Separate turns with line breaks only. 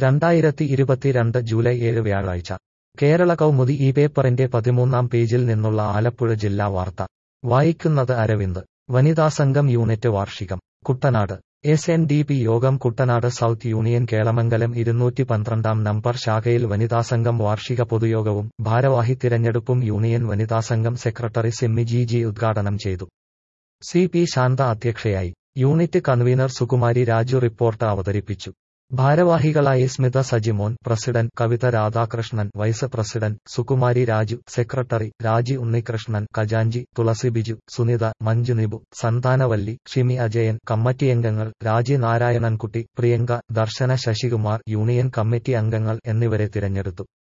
രണ്ടായിരത്തി ഇരുപത്തിരണ്ട് ജൂലൈ ഏഴ് വ്യാഴാഴ്ച കേരള കൗമുദി ഈ പേപ്പറിന്റെ പതിമൂന്നാം പേജിൽ നിന്നുള്ള ആലപ്പുഴ ജില്ലാ വാർത്ത വായിക്കുന്നത് അരവിന്ദ് വനിതാ സംഘം യൂണിറ്റ് വാർഷികം Kuttanad S N D P യോഗം കുട്ടനാട് സൗത്ത് യൂണിയൻ കേളമംഗലം ഇരുന്നൂറ്റി പന്ത്രണ്ടാം നമ്പർ ശാഖയിൽ വനിതാസംഘം വാർഷിക പൊതുയോഗവും ഭാരവാഹി തിരഞ്ഞെടുപ്പും യൂണിയൻ വനിതാസംഘം സെക്രട്ടറി സിമ്മി ജി ജി ഉദ്ഘാടനം ചെയ്തു സി പി ശാന്ത അധ്യക്ഷയായി unit convener Sukumari Raju report അവതരിപ്പിച്ചു ഭാരവാഹികളായി Smitha Sajimon president Kavitha Radhakrishnan vice president Sukumari Raju secretary Raji Unnikrishnan ഖജാഞ്ചി തുളസി ബിജു സുനിത മഞ്ജു നിബു സന്താനവല്ലി ഷിമി അജയൻ കമ്മിറ്റിയംഗങ്ങൾ രാജി നാരായണൻകുട്ടി പ്രിയങ്ക ദർശന ശശികുമാർ യൂണിയൻ കമ്മിറ്റി അംഗങ്ങൾ എന്നിവരെ തിരഞ്ഞെടുത്തു